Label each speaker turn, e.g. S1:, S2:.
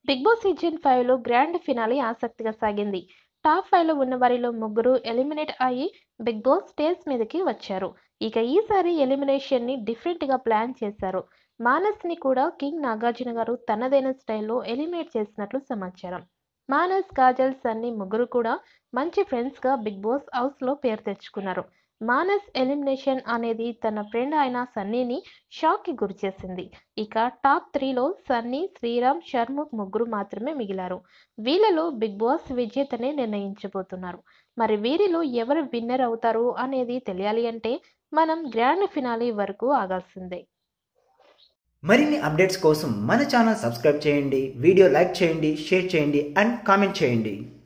S1: big boss season five లో grand finale ఆసక్తిగా సాగింది టాప్ ఫైవ్ లో ఉన్న వారిలో ముగ్గురు ఎలిమినేట్ అయ్యి బిగ్ బాస్ స్టేజ్ మీదకి వచ్చారు ఇక ఈసారి ఎలిమినేషన్ ని డిఫరెంట్ గా ప్లాన్ చేశారు మానస్ ని కూడా కింగ్ నాగార్జున గారు తనదైన స్టైల్లో ఎలిమినేట్ చేసినట్లు సమాచారం మానస్ కాజల్ సన్నీ ముగ్గురు కూడా మంచి ఫ్రెండ్స్ గా బిగ్ బాస్ హౌస్ లో పేరు తెచ్చుకున్నారు మానస్ ఎలిమినేషన్ అనేది తన ఫ్రెండ్ అయిన సన్నీని షాక్ కి గురిచేసింది ఇక టాప్ త్రీలో సన్నీ శ్రీరామ్ షర్ముఖ్ ముగ్గురు మాత్రమే మిగిలారు వీళ్ళలో బిగ్ బాస్ విజేతనే నిర్ణయించబోతున్నారు మరి వీరిలో ఎవరు విన్నర్ అవుతారు అనేది తెలియాలి అంటే మనం గ్రాండ్ ఫినాలే వరకు ఆగాల్సిందే
S2: మరిన్ని అప్డేట్స్ కోసం మన ఛానల్ సబ్స్క్రైబ్ చేయండి వీడియో లైక్ చేయండి షేర్ చేయండి అండ్ కామెంట్ చేయండి